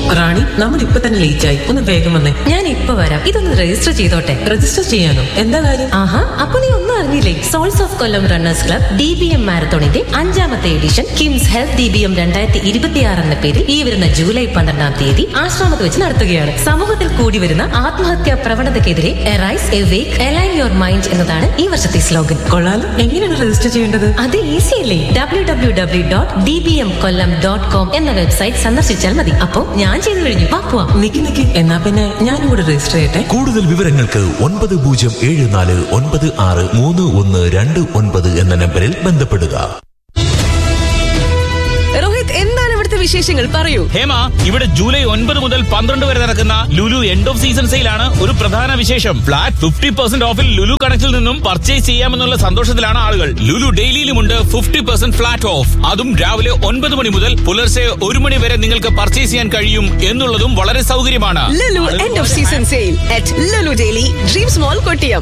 റാണി നമ്മൾ ഇപ്പൊ തന്നെ ലേറ്റ് ആയി ഒന്ന് വേഗം വന്നേ ഞാൻ ഇപ്പൊ വരാം ഇതൊന്ന് രജിസ്റ്റർ ചെയ്തോട്ടെ രജിസ്റ്റർ ചെയ്യാനോ എന്താ കാര്യം ആഹാ അപ്പൊ നീ ഒന്നും അറിഞ്ഞില്ലേ souls of Kollam runners club D B M മാരത്തോണിന്റെ അഞ്ചാമത്തെ edition KIMS health D B M രണ്ടായിരത്തി ഇരുപത്തിയാറ് എന്ന പേരിൽ ഈ വരുന്ന ജൂലൈ പന്ത്രണ്ടാം തീയതി ആശ്രമത്ത് വെച്ച് നടത്തുകയാണ് സമൂഹത്തിൽ കൂടി വരുന്ന ആത്മഹത്യാ പ്രവണതയ്ക്കെതിരെ arise awake align your mind എന്നതാണ് ഈ വർഷത്തെ സ്ലോഗൻ കൊള്ളാലോ എങ്ങനെയാണ് രജിസ്റ്റർ ചെയ്യേണ്ടത് അത് ഈസി അല്ലേ W W W dot D B M Kollam dot com എന്ന വെബ്സൈറ്റ് സന്ദർശിച്ചാൽ മതി അപ്പോൾ ഞാൻ ചെയ്തു കഴിഞ്ഞു വാ പോവാം നിക്ക് നിക്ക് എന്നാ പിന്നെ ഞാനും കൂടെ രജിസ്റ്റർ ചെയ്യട്ടെ കൂടുതൽ വിവരങ്ങൾക്ക് ഒൻപത് പൂജ്യം ഏഴ് നാല് ഒൻപത് ആറ് മൂന്ന് ഒന്ന് രണ്ട് ഒൻപത് എന്ന നമ്പറിൽ ബന്ധപ്പെടുക രോഹിത് എന്താണ് ഇവിടുത്തെ വിശേഷങ്ങൾ പറയൂ ഹേമ ഇവിടെ ജൂലൈ ഒൻപത് മുതൽ പന്ത്രണ്ട് വരെ നടക്കുന്ന ലുലു എൻഡ് ഓഫ് സീസൺ സെയിലാണ് ഒരു പ്രധാന വിശേഷം ഫ്ലാറ്റ് ഫിഫ്റ്റി പെർസെന്റ് ഓഫിൽ ലുലു കണക്റ്റിൽ നിന്നും പർച്ചേസ് ചെയ്യാമെന്നുള്ള സന്തോഷത്തിലാണ് ആളുകൾ ലുലു ഡെയിലിയിലുമുണ്ട് ഫിഫ്റ്റി പെർസെന്റ് ഫ്ലാറ്റ് ഓഫ് അതും രാവിലെ ഒൻപത് മണി മുതൽ പുലർച്ചെ ഒരു മണി വരെ നിങ്ങൾക്ക് പർച്ചേസ് ചെയ്യാൻ കഴിയും എന്നുള്ളതും വളരെ സൗകര്യമാണ് Lulu end of season sale at Lulu daily dreams mall Kottiyam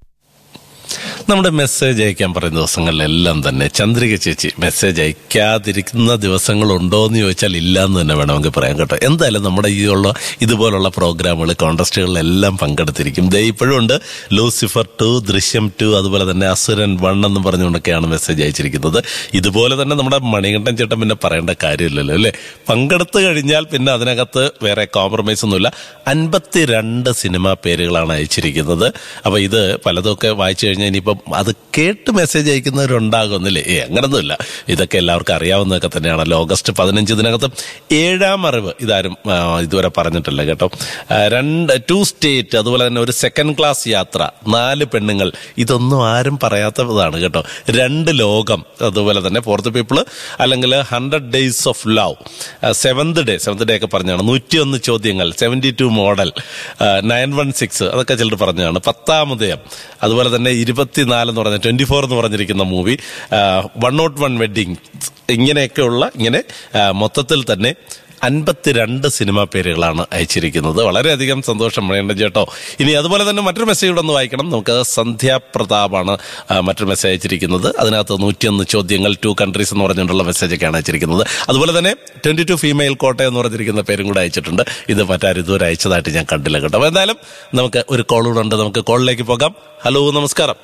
നമ്മുടെ മെസ്സേജ് അയക്കാൻ പറയുന്ന ദിവസങ്ങളിലെല്ലാം തന്നെ ചന്ദ്രിക ചേച്ചി മെസ്സേജ് അയക്കാതിരിക്കുന്ന ദിവസങ്ങളുണ്ടോ എന്ന് ചോദിച്ചാൽ ഇല്ല എന്ന് തന്നെ വേണമെങ്കിൽ പറയാം കേട്ടോ എന്തായാലും നമ്മുടെ ഈ ഉള്ള ഇതുപോലുള്ള പ്രോഗ്രാമുകൾ കോൺടസ്റ്റുകളിലെല്ലാം പങ്കെടുത്തിരിക്കും ദേ ഇപ്പോഴും ഉണ്ട് ലൂസിഫർ ടു ദൃശ്യം ടു അതുപോലെ തന്നെ അസുരൻ വൺ എന്ന് പറഞ്ഞുകൊണ്ടൊക്കെയാണ് മെസ്സേജ് അയച്ചിരിക്കുന്നത് ഇതുപോലെ തന്നെ നമ്മുടെ മണികണ്ഠൻ ചേട്ടൻ പിന്നെ പറയേണ്ട കാര്യമില്ലല്ലോ അല്ലേ പങ്കെടുത്തു കഴിഞ്ഞാൽ പിന്നെ അതിനകത്ത് വേറെ കോംപ്രമൈസ് ഒന്നുമില്ല അൻപത്തിരണ്ട് സിനിമാ പേരുകളാണ് അയച്ചിരിക്കുന്നത് അപ്പൊ ഇത് പലതൊക്കെ വായിച്ചു കഴിഞ്ഞാൽ ഇനിയിപ്പം അത് കേട്ട് മെസ്സേജ് അയക്കുന്നവരുണ്ടാകുന്നില്ലേ ഏ അങ്ങനൊന്നുമില്ല ഇതൊക്കെ എല്ലാവർക്കും അറിയാവുന്നതൊക്കെ തന്നെയാണല്ലോ ഓഗസ്റ്റ് പതിനഞ്ച് ഇതിനകത്ത് ഏഴാം അറിവ് ഇതാരും ആ, ഇതുവരെ പറഞ്ഞിട്ടില്ല കേട്ടോ ആ, രണ്ട് ടു സ്റ്റേറ്റ് അതുപോലെ തന്നെ ഒരു സെക്കൻഡ് ക്ലാസ് യാത്ര നാല് പെണ്ണുങ്ങൾ ഇതൊന്നും ആരും പറയാത്തതാണ് കേട്ടോ രണ്ട് ലോകം അതുപോലെ തന്നെ ഫോർത്ത് പീപ്പിള് അല്ലെങ്കിൽ hundred days of love seventh day seventh day ഒക്കെ പറഞ്ഞാണ് നൂറ്റിയൊന്ന് ചോദ്യങ്ങൾ seventy two model nine one six അതൊക്കെ ചിലർ പറഞ്ഞാണ് പത്താമതയം അതുപോലെ തന്നെ ഇരുപത്തിനാല് എന്ന് പറഞ്ഞ ട്വന്റി ഫോർ എന്ന് പറഞ്ഞിരിക്കുന്ന movie one note one wedding ഇങ്ങനെയൊക്കെയുള്ള ഇങ്ങനെ ആ, മൊത്തത്തിൽ തന്നെ അൻപത്തിരണ്ട് സിനിമാ പേരുകളാണ് അയച്ചിരിക്കുന്നത് വളരെയധികം സന്തോഷം വേണ്ട ചേട്ടോ ഇനി അതുപോലെ തന്നെ മറ്റൊരു മെസ്സേജ് കൂടെ ഒന്ന് വായിക്കണം നമുക്ക് സന്ധ്യാപ്രതാപാണ് ആ, മറ്റൊരു മെസ്സേജ് അയച്ചിരിക്കുന്നത് അതിനകത്ത് നൂറ്റിയൊന്ന് ചോദ്യങ്ങൾ ടു കൺട്രീസ് എന്ന് പറഞ്ഞിട്ടുള്ള മെസ്സേജൊക്കെയാണ് അയച്ചിരിക്കുന്നത് അതുപോലെ തന്നെ ട്വന്റി ടു ഫീമെയിൽ കോട്ടയം എന്ന് പറഞ്ഞിരിക്കുന്ന പേരും കൂടെ അയച്ചിട്ടുണ്ട് ഇത് മറ്റാരും ഇതുവരെ അയച്ചതായിട്ട് ഞാൻ കണ്ടില്ല കേട്ടോ അപ്പൊ എന്തായാലും നമുക്ക് ഒരു കോൾ കൂടെ ഉണ്ട് നമുക്ക് കോളിലേക്ക് പോകാം ഹലോ നമസ്കാരം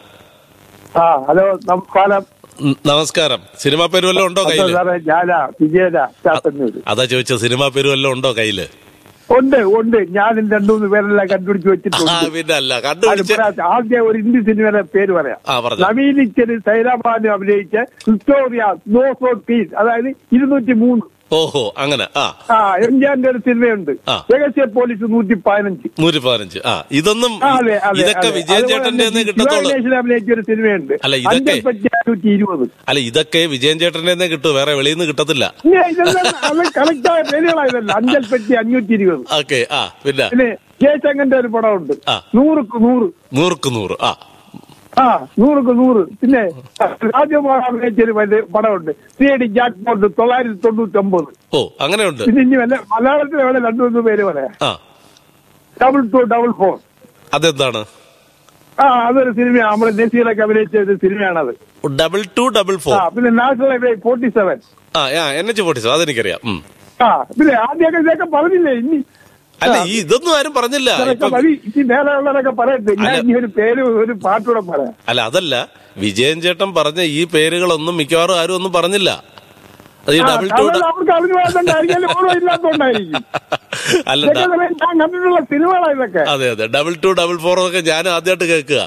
ആ ഹലോ നമസ്കാരം ഉം, നമസ്കാരം സിനിമാ പേര് വല്ലതും ഉണ്ടോ കയ്യില് സാറേ ഞാനാ വിജയന ചാത്തന്നൂര് അതാ ചോദിച്ചത് സിനിമാ പേര് വല്ലതും ഉണ്ടോ കയ്യില് ഉണ്ട് ഉണ്ട് ഞാനും രണ്ടുമൂന്ന് പേരെല്ലാം കണ്ടുപിടിച്ച് ആ വെച്ചിട്ടുണ്ട് പിന്നെ അല്ല അത് കണ്ടുപിടിച്ച് പറയാം. ആദ്യം ഒരു ഹിന്ദി സിനിമയുടെ പേര് പറയാം ആ, പറഞ്ഞോ. നവീനിക്കന് സൈരാബാനു അഭിനയിച്ച വിക്ടോറിയ നോസ് ഓഫ് പീസ് അതായത് ഇരുന്നൂറ്റി മൂന്ന് ഓഹോ അങ്ങനെ ആ ആ എം ജിന്റെ ഒരു സിനിമയുണ്ട് ആ. രഹസ്യ പോലീസ് നൂറ്റി പതിനഞ്ച് നൂറ്റി പതിനഞ്ച് ആ ഇതൊന്നും ആ, അതെ അതെ ഇതൊക്കെ അതെ. വിജയൻ അതുപോലെ ചേട്ടന്റെ തന്നെ കിട്ടത്തുള്ളൂ ശിവഗണേശൻ അഭിനയിച്ച ഒരു സിനിമയുണ്ട് അല്ല, ഇതൊക്കെ- അഞ്ചൽപ്പറ്റി അഞ്ഞൂറ്റി ഇരുപത് അല്ല ഇതൊക്കെ വിജയൻ ചേട്ടന്റെ കിട്ടൂ വേറെ വെളിയിൽ നിന്ന് കിട്ടത്തില്ല ഇല്ല, ഇതെല്ലാം അത് കണക്റ്റായ പേരുകളായതല്ല അഞ്ചൽപ്പറ്റി അഞ്ഞൂറ്റി ഇരുപത് ഓക്കെ ആ പിന്നെ പിന്നെ ജയശങ്കറിന്റെ ഒരു പടമുണ്ട് ആ. നൂറുക്ക് നൂറ് നൂറുക്ക് നൂറ് ആ ആ നൂറുക്ക് നൂറ് പിന്നെ രാജകുമാർ അഭിനയിച്ച ഒരു വലിയ പടമുണ്ട് സി ഡി ജാക്ക് പോട്ട് തൊള്ളായിരത്തി തൊണ്ണൂറ്റി ഒമ്പത് ഓ അങ്ങനെയുണ്ട് പിന്നെ ഇനി വല്ല മലയാളത്തിൽ വേണം രണ്ടു മൂന്ന് പേര് പറയാം ആ ഡബിൾ ടു ഡബിൾ ഫോർ അതെന്താണ് ആ അതൊരു സിനിമയാണ് നമ്മുടെ നസീറൊക്കെ അഭിനയിച്ച ഒരു സിനിമയാണത് ഡബിൾ ടു ഡബിൾ ആ ഫോർ പിന്നെ നാഷണൽ ഹൈവേ ഫോർട്ടി സെവൻ ആ എൻ എച്ച് ഫോർട്ടി സെവൻ അതെനിക്കറിയാം ഉം. ആ പിന്നെ ആദ്യമൊക്കെ ഇതൊക്കെ പറഞ്ഞില്ലേ ഇനി അല്ല ഈ ഇതൊന്നും ആരും പറഞ്ഞില്ല ഇതൊക്കെ ഇപ്പം മതി ഇനി വേറെ ഉള്ളവരൊക്കെ പറയട്ടെ ഞാൻ അല്ല. ഇനി ഒരു പേര് ഒരു പാട്ടൂടെ പറയാം അല്ല അതല്ല വിജയൻ ചേട്ടൻ പറഞ്ഞ ഈ പേരുകളൊന്നും മിക്കവാറും ആരും ഒന്നും പറഞ്ഞില്ല അത് ഈ ആ, ഡബിൾ ടു കാരണം അവർക്ക് അറിഞ്ഞു പോയതുകൊണ്ടായിരിക്കും ഓർമ്മ ഇല്ലാത്തതുകൊണ്ടായിരിക്കും അല്ല ഇതൊക്കെ ഡ- ഞാൻ കണ്ടിട്ടുള്ള സിനിമകളാണ് ഇതൊക്കെ അതെ അതെ ഡബിൾ ടു ഡബിൾ ഫോർ ഒക്കെ ഞാൻ ആദ്യമായിട്ട് കേൾക്കുക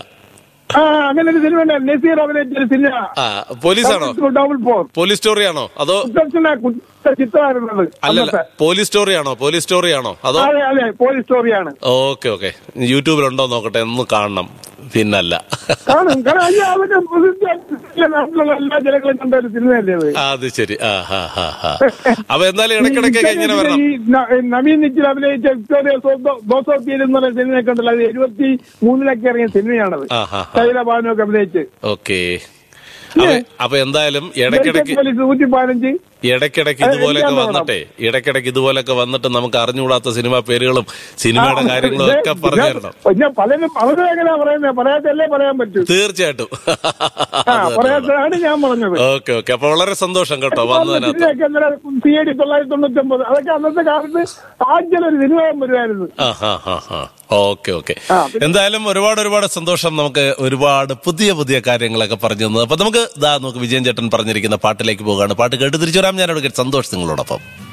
ആ അങ്ങനെ ഒരു സിനിമ ഉണ്ട് നസീർ അഭിനയിച്ച ഒരു സിനിമ ആ പോലീസാണോ ഡബിൾ ഫോർ പോലീസ് സ്റ്റോറിയാണോ അതോ കുറ്റത്തിന് കുറ്റ ചിത്രമായിരുന്നത് അല്ലല്ല അന്നത്തെ. പോലീസ് സ്റ്റോറിയാണോ പോലീസ് സ്റ്റോറിയാണോ അതോ അതെ അതെ പോലീസ് സ്റ്റോറിയാണ് ഓക്കെ ഓക്കെ യൂട്യൂബിലുണ്ടോ നോക്കട്ടെ ഒന്ന് കാണണം പിന്നല്ല കാണും കാരണം അയ്യോ അതൊക്കെ പ്രസിദ്ധ നാട്ടിലുള്ള എല്ലാ ജനങ്ങളും കണ്ട ഒരു സിനിമയല്ലേ അത് ആ, അത് ശരി ആ ഹാ ഹാ ഹാ അപ്പൊ എന്നാലും ഇടയ്ക്കിടയ്ക്കൊക്കെ ഇങ്ങനെ വരണം ഈ ന- നവീൻ നിച്ചിൽ അഭിനയിച്ച വിക്ടോറിയ ദോസോത്തിയിൽ എന്ന് പറയുന്ന സിനിമയൊക്കെ ഉണ്ടല്ലോ അത് എഴുപത്തി മൂന്നിലൊക്കെ ഇറങ്ങിയ സിനിമയാണത് ആ, ആ, ആ. ശൈലഭാനുവൊക്കെ അഭിനയിച്ച് ഓക്കെ അപ്പൊ അപ്പൊ എന്തായാലും ഇടയ്ക്കിടയ്ക്ക് പോലീസ് നൂറ്റി പതിനഞ്ച് ഇടയ്ക്കിടയ്ക്ക് ഏ, ഇതുപോലൊക്കെ എനിക്കത് വന്നിട്ടെ ഇടയ്ക്കിടയ്ക്ക് ഇതുപോലൊക്കെ വന്നിട്ട് നമുക്ക് അറിഞ്ഞുകൂടാത്ത സിനിമാ പേരുകളും സിനിമയുടെ കാര്യങ്ങളും ഒക്കെ പറഞ്ഞു തരണം ഞാൻ പലരും പലരും എങ്ങനെയാ പറയുന്നത് പറയാത്തല്ലേ പറയാൻ പറ്റൂ തീർച്ചയായിട്ടും ആ പറയാത്തതാണ് ഞാൻ പറഞ്ഞത് ഓക്കെ ഓക്കെ അപ്പൊ വളരെ സന്തോഷം കേട്ടോ വന്നതിനകത്ത് ഇതിനൊക്കെ ഇന്നലെ സി ഐ ഡി തൊള്ളായിരത്തി തൊണ്ണൂറ്റി ഒമ്പത് അതൊക്കെ അന്നത്തെ കാലത്ത് ആദ്യം ഒരു സിനിമയും വരുമായിരുന്നു ആ ഹാ ഹാ ഹാ ഓക്കെ ഓക്കെ ആ, പിന്നെ- എന്തായാലും ഒരുപാട് ഒരുപാട് സന്തോഷം നമുക്ക് ഒരുപാട് പുതിയ പുതിയ കാര്യങ്ങളൊക്കെ പറഞ്ഞു തന്നത് അപ്പൊ നമുക്ക് ഇതാ നമുക്ക് വിജയൻ ചേട്ടൻ പറഞ്ഞിരിക്കുന്ന പാട്ടിലേക്ക് പോകാണ് പാട്ട് കേട്ട് തിരിച്ചു വരാം ഞാനവിടെ സന്തോഷം നിങ്ങളോടൊപ്പം